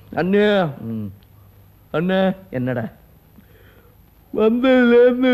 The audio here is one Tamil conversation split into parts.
அண்ணே அண்ணே என்னடா வந்ததுலேருந்து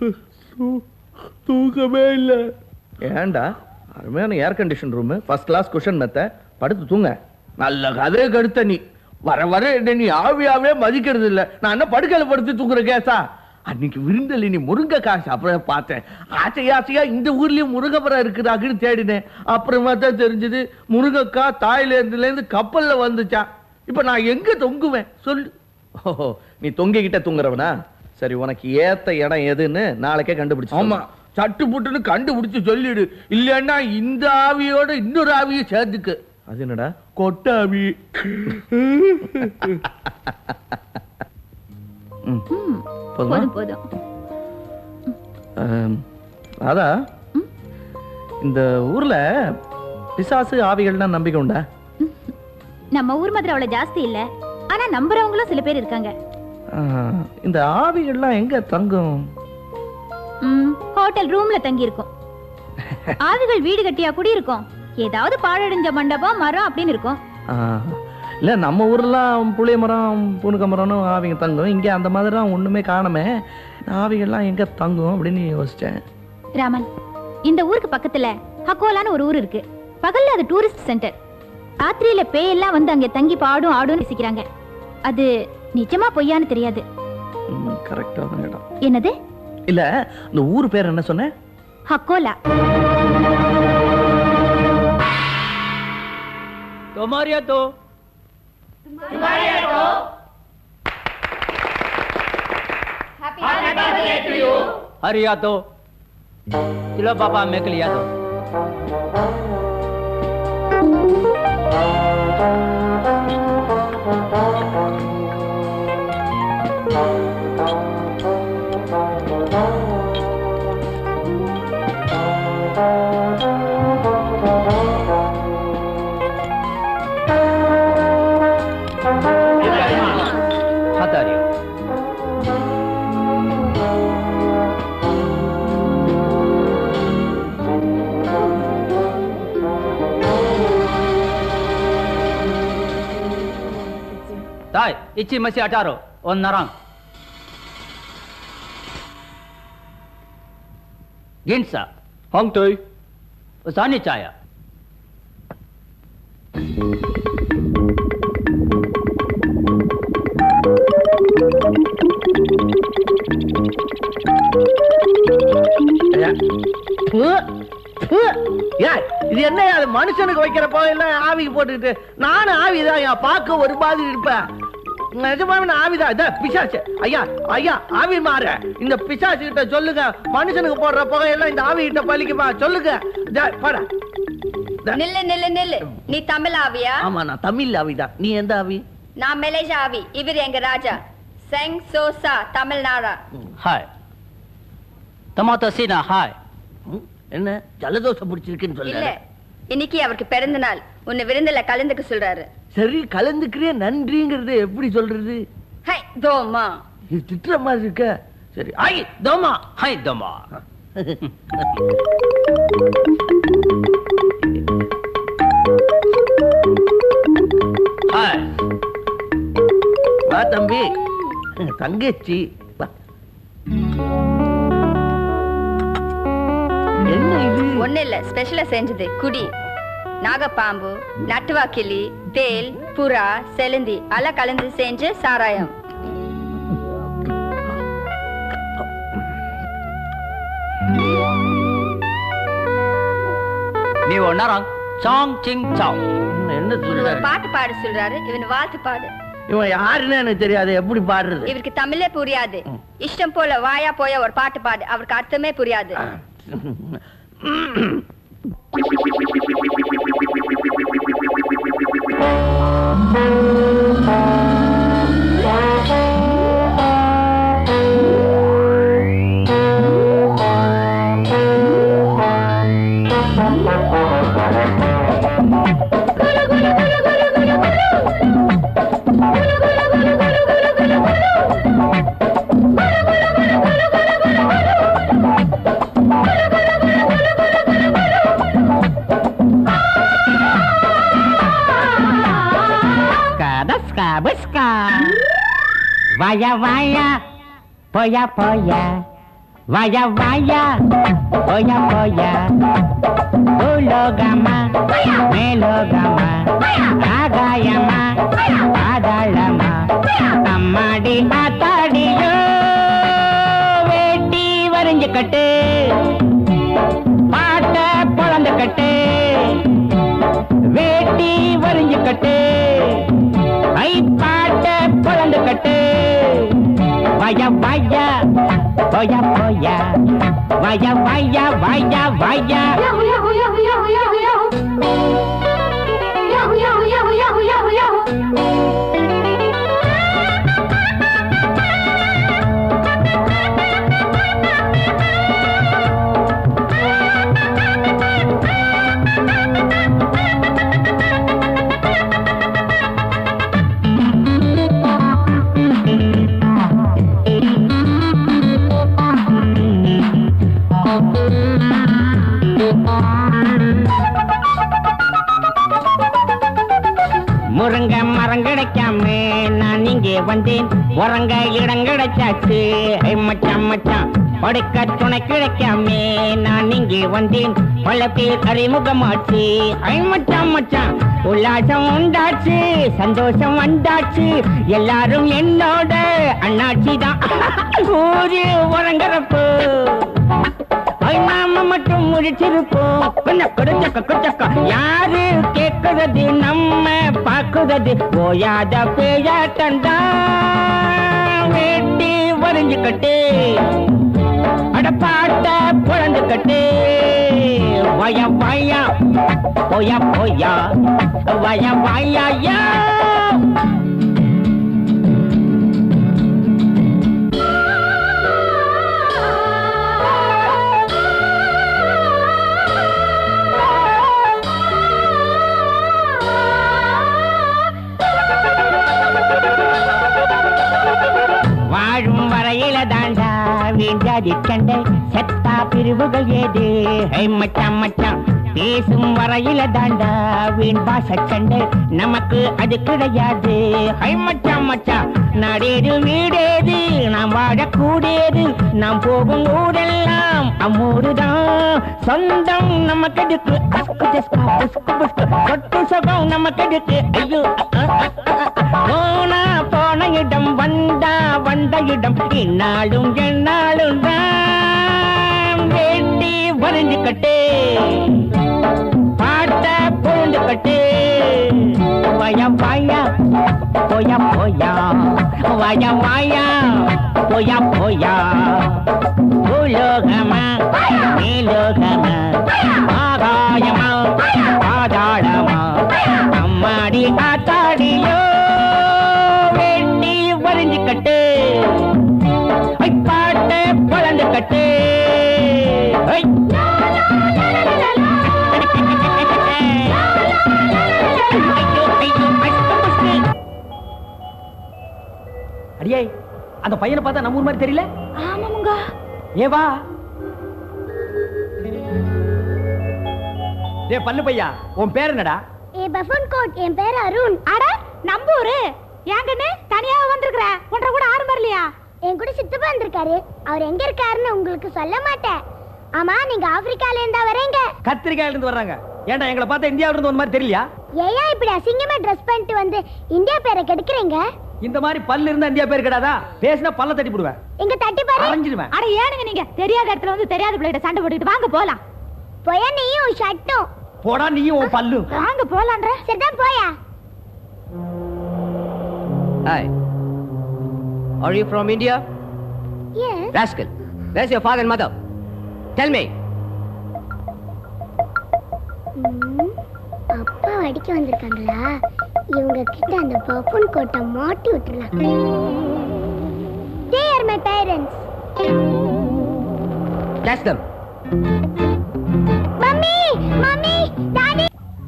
தூக்கமே இல்லை ஏன்டா அருமையான air condition room first class cushion மெத்த படுத்து தூங்க நல்ல கதையை கடுத்த நீ வர வர என்ன நீ ஆவியாவே மதிக்கிறது இல்ல நான் என்ன படுக்கையில படுத்து தூக்குற கேசா அன்னைக்கு விருந்தலி நீ முருங்கைக்காய் சாப்பிட பார்த்தேன் ஆசை ஆசையா இந்த ஊர்லயும் முருங்கைப்பரம் இருக்குதாக்குன்னு தேடினேன் அப்புறமா தான் தெரிஞ்சது முருங்கைக்காய் தாய்லாந்துல இருந்து கப்பல்ல வந்துச்சான் இப்ப நான் எங்க தொங்குவேன் சொல்லு ஓஹோ நீ தொங்கிக்கிட்ட தூங்குறவனா சரி உனக்கு ஏத்த இடம் எதுன்னு நாளைக்கே கண்டுபிடிச்சு ஆமா சட்டு புட்டுன்னு கண்டுபிடிச்சு சொல்லிடு இல்லன்னா இந்த ஆவியோட இன்னொரு ஆவியை சேர்த்துக்கு அது என்னடா கொட்டாவி ம். போதுமா? போதும் போதும் ஆம், ராதா இந்த ஊர்ல பிசாசு ஆவிகள்லாம் நம்பிக்கை உண்டா நம்ம ஊர் மாதிரி அவ்வளவு ஜாஸ்தி இல்ல ஆனா நம்புறவங்களும் சில பேர் இருக்காங்க ஆ, இந்த ஆவிகள்லாம் எங்க தங்கும் ம், ஹோட்டல் ரூம்ல தங்கி இருக்கும் ஆவிகள் வீடு கட்டியா குடி இருக்கும் ஏதாவது பாழடைஞ்ச மண்டபம் மரம் அப்படின்னு இருக்கும் ஆ, இல்ல நம்ம ஊர்லாம் புளிய மரம் புனுக்க மரம்னு ஆவிங்க தங்கும் இங்க அந்த மாதிரிலாம் ஒண்ணுமே காணமே ஆவிகள்லாம் எங்க தங்கும் அப்படின்னு யோசிச்சேன் ராமன் இந்த ஊருக்கு பக்கத்துல ஹக்கோலான்னு ஒரு ஊர் இருக்கு பகல்ல அது டூரிஸ்ட் சென்டர் ராத்திரியில பேயெல்லாம் வந்து அங்க தங்கி பாடும் ஆடும் ரசிக்கிறாங்க அது நிஜமா பொய்யான்னு தெரியாது கரெக்டான இடம் என்னது இல்ல இந்த ஊர் பேர் என்ன சொன்ன ஹக்கோலா तुम्हारिया तो हरिया तो चलो पापा मैं के लिया तो हाथ आ रही हो ताई इच्छी मसी अटारो और नरंग गिंसा ஹாங் டோய் उसानी चाया ஐயா. பு, பு. ஏய், இது என்ன அது மனுஷனுக்கு வைக்கிற போயெல்லாம் ஆவிக்கு போட்டுக்கிட்டு நானும் ஆவிதான் ஐயா பார்க்க ஒரு மாதிரி இருப்பேன் நிஜமாவே நான் ஆவிதான் இதான் பிசாசு ஐயா ஐயா ஆவி மாற இந்த பிசாசு கிட்ட சொல்லுங்க மனுஷனுக்கு போடுற புகையெல்லாம் இந்த ஆவி கிட்ட பலிக்குமா சொல்லுங்க இதா, போடா நில்லு நில்லு நில்லு நீ தமிழ் ஆவியா ஆமா நான் தமிழ் ஆவிதான் நீ எந்த ஆவி நான் மலேசியா ஆவி இவர் எங்க ராஜா செங் சோசா தமிழ்நாடா हाय टमाटो सीना हाय ம், என்ன ஜலதோஷம் பிடிச்சிருக்குன்னு இல்ல சொல்ல இன்னைக்கு அவருக்கு பிறந்த நாள் உன்னை விருந்துல கலந்துக்க சொல்றாரு சரி கலந்துக்கிறே நன்றிங்கிறது எப்படி சொல்றது ஹை தோமா இது திட்டுற மாதிரி இருக்க சரி ஐ தோமா हाय दमा हाय வா தம்பி தங்கச்சி வா. என்ன இது ஒண்ணு இல்ல ஸ்பெஷலா செஞ்சது குடி நாகப்பாம்பு நட்டுவா கிளி தேல் புறா செலுந்தி எல்லாம் கலந்து செஞ்சு சாராயம் நீ ஒன்னரம் சாங் சிங் சாங் என்ன இவர் சொல்ற ஒரு பாட்டு பாட சொல்றாரு இவன் வாழ்த்து பாடு இவன் யாருன்னு எனக்கு தெரியாது எப்படி பாடுறது இவருக்கு தமிழே புரியாது இஷ்டம் போல வாயா போய ஒரு பாட்டு பாடு அவருக்கு அர்த்தமே புரியாது ஆ buska, buska. Vaya, vaya, poya, poya. Vaya, vaya, poya, poya. Ulogama, melogama, agayama, adalama, அம்மாடி ஆத்தாடியோ வேட்டி வரைஞ்சு கட்டு பாட்ட பொழந்து கட்டு வேட்டி வரைஞ்சு கட்டு ஐ பாட்ட பொழந்து கட்டு வய வய போய போய வய வய வய வய முருங்க மரம் கிடைக்காம நான் இங்கே வந்தேன் உறங்க இடம் கிடைச்சாச்சு ஐ மச்சான் மச்சான் படுக்க துணை கிடைக்காம நான் இங்கே வந்தேன் பல பேர் அறிமுகமாச்சு ஐ மச்சான் மச்சான் உல்லாசம் உண்டாச்சு சந்தோஷம் வந்தாச்சு எல்லாரும் என்னோட அண்ணாச்சி தான் ஊரு உறங்குறப்போ ஐ நாம மட்டும் முடிச்சிருப்போம் கொஞ்சம் கொடுச்சக்க கொடுச்சக்க யாரு கேக்குறது நம்ம பாக்குறது போயாத பேயாட்டண்டா வேட்டி வரைஞ்சுக்கட்டு அட பாட்ட பொழந்துக்கட்டு வய வயா போயா போயா வய வயா யா வாழும் வரையில தாண்டா வீண்டாதி சண்டை செத்தா பிரிவுகள் ஏது ஹை மச்சான் மச்சான் பேசும் வரையில தாண்டா வீண் பாச சண்டை நமக்கு அது கிடையாது ஹை மச்சான் மச்சான் நாடேது வீடேது நாம் வாழக்கூடியது நாம் போகும் ஊரெல்லாம் அம்மூருதான் சொந்தம் நமக்கு எதுக்கு அஸ்கு ஜஸ்கு புஸ்கு புஸ்கு சொட்டு சுகம் நமக்கு எதுக்கு ஐயோ அ, அ, அ, அ, அ. போனா போன இடம் வந்தா வந்த இடம் இந்நாளும் எந்நாளும் தான் வேண்டி வரைஞ்சுக்கட்டு பாட்ட பொழுந்துக்கட்டு வயம் வாயா போயா போயா வய வாயா போயா போயா பூலோகமா மேலோகமா ஆகாயமா பாதாளமா அம்மாடி ஆத்தாடியோ வேண்டி வரைஞ்சுக்கட்டு ஐ பாட்ட பொழந்து கட்டு ஐ ஐயோ ஐயோ அஷ்ட புஷ்டு அடியே அந்த பையனை பார்த்தா நம்ம ஊர் மாதிரி தெரியல ஆமாமுங்க ஏ வா டேய் பல்லு பையா உன் பேர் என்னடா ஏ பஃபன் கோட் என் பேர் அருண் அட நம்பூரு ஏங்கன்னு தனியா வந்திருக்கிற ஒன்றரை கூட ஆறு வரலையா என் கூட சித்தப்பா வந்திருக்காரு அவர் எங்க இருக்காருன்னு உங்களுக்கு சொல்ல மாட்டேன் ஆமா நீங்க ஆப்பிரிக்கால இருந்தா வரீங்க கத்திரிக்காயில இருந்து வர்றாங்க ஏன்டா எங்களை பார்த்தா இந்தியாவில இருந்து வந்த மாதிரி தெரியலையா ஏயா இப்படி அசிங்கமா ட்ரெஸ் பண்ணிட்டு வந்து இந்தியா பேரை கெடுக்குறீங்க இந்த மாதிரி பல்லு இருந்தா இந்தியா பேர் கிடையாதா பேசினா பல்ல தட்டி போடுவேன் இங்க தட்டி பாரு அரைஞ்சிடுவேன் அட ஏனுங்க நீங்க தெரியாத இடத்துல வந்து தெரியாத பிள்ளைகிட்ட சண்டை போட்டுக்கிட்டு வாங்க போலாம் போயா நீயும் ஷட்டும் போடா நீயும் உன் பல்லு வாங்க போலான்ற சரிதான் போயா Hi. Are you from India? ஏன் Rascal. Where's your father and mother? Tell me. ம், அப்பா அடிக்க வந்திருக்காங்களா இவங்க கிட்ட அந்த பஃபன் கோட்டை மாட்டி விட்டுறலாம் They are my parents. Catch them. Mummy mummy daddy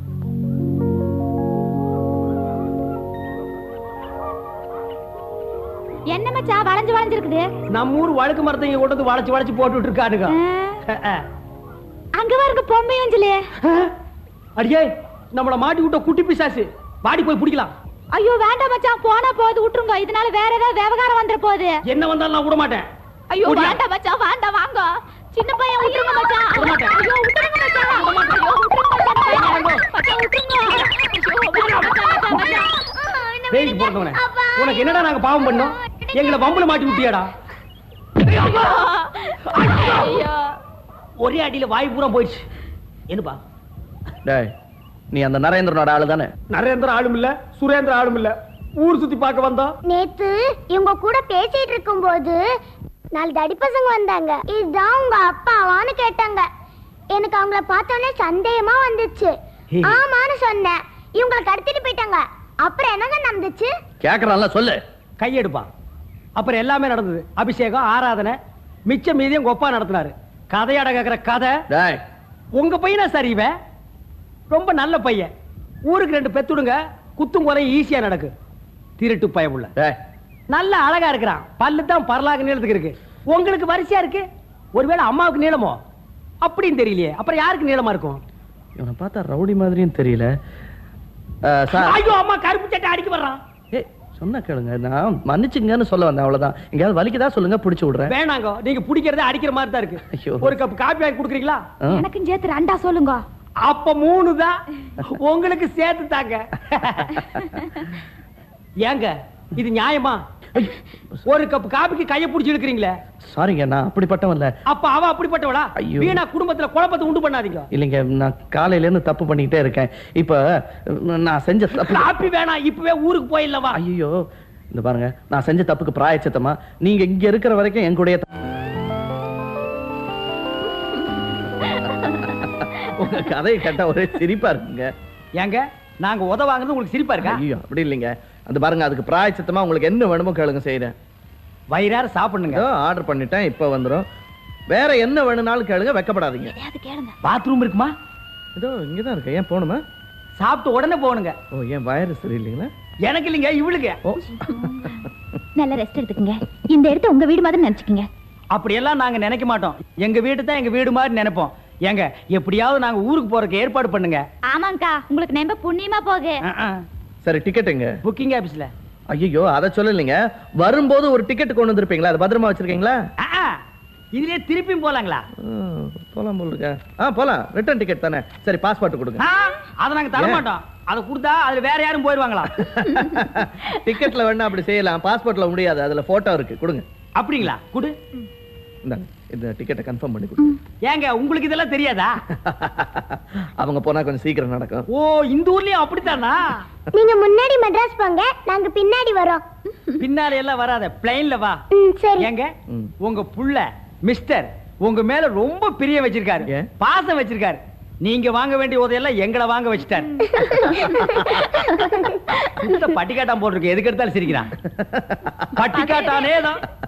என்ன மச்சா வளைஞ்சு வளைஞ்சிருக்குது நம்ம ஊர் வழுக்கு மரத்தை இங்க கொண்டு வந்து வளைச்சு வளைச்சு போட்டுட்டு இருக்கானுங்க ஆ, அங்க பாருங்க பொம்மை அஞ்சலி அடியே நம்மள மாட்டி விட்ட குட்டி பிசாசு வாடி போய் பிடிக்கலாம் ஐயோ வேண்டாம் மச்சான் போனா போகுது விட்டுருங்க இதனால வேற ஏதாவது விவகாரம் வந்துட போகுது என்ன வந்தாலும் நான் விட மாட்டேன் ஐயோ விடியா? வேண்டாம் மச்சான் வேண்டாம் வாங்க சின்ன பையன் விட்டுருங்க மச்சான் விட மாட்டேன். ஐயோ விட்டுருங்க மச்சான் ஐயோ விட்டுருங்க மச்சான் மச்சான் விட்டுருங்க ஐயோ வேண்டாம் மச்சான் மச்சான் மச்சான் வேலைக்கு போறதவனே உனக்கு என்னடா நாங்க பாவம் பண்ணோம் எங்களை வம்புல மாட்டி விட்டியாடா ஐயோ ஒரே அடியில வாய் பூரா போயிடுச்சு என்னப்பா டேய் நீ அந்த நரேந்திரனோட ஆளு தானே நரேந்திர ஆளும் இல்ல சுரேந்திர ஆளும் இல்ல ஊர் சுத்தி பார்க்க வந்தா நேத்து இவங்க கூட பேசிட்டு இருக்கும்போது நாலு தடி பசங்க வந்தாங்க இதுதான் உங்க அப்பாவான்னு கேட்டாங்க எனக்கு அவங்கள பார்த்தோன்னே சந்தேகமா வந்துச்சு ஹே. ஆமான்னு சொன்னேன் இவங்களை கடத்திட்டு போயிட்டாங்க அப்புறம் என்னங்க நடந்துச்சு கேக்குறான்ல சொல்லு கையெடுப்பா அப்புறம் எல்லாமே நடந்தது அபிஷேகம் ஆராதனை மிச்சம் மீதியும் உங்க அப்பா நடத்தினாரு கதையாட கேக்குற கதை டேய் உங்க பையனா சரி இவன் ரொம்ப நல்ல பையன் ஊருக்கு ரெண்டு பெத்துடுங்க குத்தும் கொலை ஈஸியா நடக்கு திருட்டு பயமுள்ள டேய் நல்ல அழகா இருக்கிறான் பல்லு தான் பரலாக நீளத்துக்கு இருக்கு உங்களுக்கு வரிசையா இருக்கு ஒருவேளை அம்மாவுக்கு நீளமோ அப்படின்னு தெரியலையே அப்புறம் யாருக்கு நீளமா இருக்கும் இவனை பார்த்தா ரவுடி மாதிரியும் தெரியல அஹ், சார் ஐயோ அம்மா கருப்பு சட்டை அடிக்க வர்றான் ஏய் சொன்னா கேளுங்க நான் மன்னிச்சுங்கன்னு சொல்ல வந்தேன் அவ்வளவுதான் எங்கேயாவது வலிக்குதா சொல்லுங்க பிடிச்சு விடுறேன் வேணாங்க நீங்க பிடிக்கிறதே அடிக்கிற மாதிரி தான் இருக்கு ஐயோ. ஒரு கப் காப்பி வாங்கி கொடுக்குறீங்களா ஆ. எனக்கும் சேர்த்து ரெண்டா சொல்லுங்க அப்ப மூணு தான் உங்களுக்கு சேர்த்து தாங்க ஏங்க இது நியாயமா ஒரு கப் காபிக்கு கைய பிடிச்சி இழுக்கிறீங்களே சாரிங்க நான் அப்படிப்பட்டவன் இல்ல அப்ப அவ அப்படிப்பட்டவளா ஐயோ. வீணா குடும்பத்துல குழப்பத்தை உண்டு பண்ணாதீங்க இல்லைங்க நான் காலையில இருந்து தப்பு பண்ணிக்கிட்டே இருக்கேன் இப்ப நான் செஞ்ச தப்பு காப்பி வேணாம் இப்பவே ஊருக்கு போயிடலவா ஐயோ இந்த பாருங்க நான் செஞ்ச தப்புக்கு பிராயச்சித்தமா நீங்க இங்க இருக்கிற வரைக்கும் என் கூடயே த- உங்க கதையை கேட்டா ஒரே சிரிப்பா இருக்குங்க ஏங்க நாங்க உத வாங்குறது உங்களுக்கு சிரிப்பா இருக்கா ஐயோ அப்படி இல்லைங்க அந்த பாருங்க அதுக்கு பிராயச்சித்தமா உங்களுக்கு என்ன வேணுமோ கேளுங்க செய்யறேன் வயிறார சாப்பிடுங்க ஆர்டர் பண்ணிட்டேன் இப்ப வந்துரும் வேற என்ன வேணும்னாலும் கேளுங்க வெக்கப்படாதீங்க எதையாவது கேளுங்க பாத்ரூம் இருக்குமா இதோ இங்கதான் இருக்கு ஏன் போகணுமா சாப்பிட்டு உடனே போகணுங்க ஓ ஏன் வயறு சரியில்லைங்களா எனக்கு இல்லைங்க இவளுக்கு ஓ நல்ல ரெஸ்ட் எடுத்துக்கங்க இந்த இடத்த உங்க வீடு மாதிரி நினைச்சுக்கங்க அப்படியெல்லாம் நாங்க நினைக்க மாட்டோம் எங்க வீடு தான் எங்க வீடு மாதிரி நினைப்போம் ஏங்க எப்படியாவது நாங்க ஊருக்கு போறதுக்கு ஏற்பாடு பண்ணுங்க ஆமாங்கக்கா உங்களுக்கு நம்ப புண்ணியமா போகு சரி டிக்கெட் எங்க புக்கிங் ஆபீஸ்ல ஐயோ அதை சொல்லலைங்க வரும்போது ஒரு டிக்கெட் கொண்டு வந்திருப்பீங்களா அது பத்திரமா வச்சிருக்கீங்களா இதுலயே திருப்பியும் போலாங்களா ம், போலாம் போல இருக்க ஆ போலாம் ரிட்டர்ன் டிக்கெட் தானே சரி பாஸ்போர்ட் கொடுங்க ஆ, அதை நாங்க தர ஏன்? மாட்டோம் அதை கொடுத்தா அதுல வேற யாரும் போயிருவாங்களா டிக்கெட்ல வேணா அப்படி செய்யலாம் பாஸ்போர்ட்ல முடியாது அதுல போட்டோ இருக்கு கொடுங்க அப்படிங்களா குடு இந்தாங்க இந்த டிக்கெட்டை கன்ஃபார்ம் பண்ணி கொடுங்க ஏங்க உங்களுக்கு இதெல்லாம் தெரியாதா அவங்க போனா கொஞ்சம் சீக்கிரம் நடக்கும் ஓ இந்த ஊர்லயும் அப்படித்தானா நீங்க முன்னாடி மெட்ராஸ் போங்க நாங்க பின்னாடி வரோம் பின்னால எல்லாம் வராத பிளைன்ல வா ம், சரி ஏங்க ம். உங்க புள்ள மிஸ்டர் உங்க மேல ரொம்ப பிரியம் வச்சிருக்காரு ஏன்? பாசம் வச்சிருக்காரு நீங்க வாங்க வேண்டிய உதையெல்லாம் எங்களை வாங்க வச்சுட்டாரு சுத்த பட்டிக்காட்டான் போட்டிருக்கு எதுக்கு எடுத்தாலும் சிரிக்கிறான் பட்டிக்காட்டானே தான்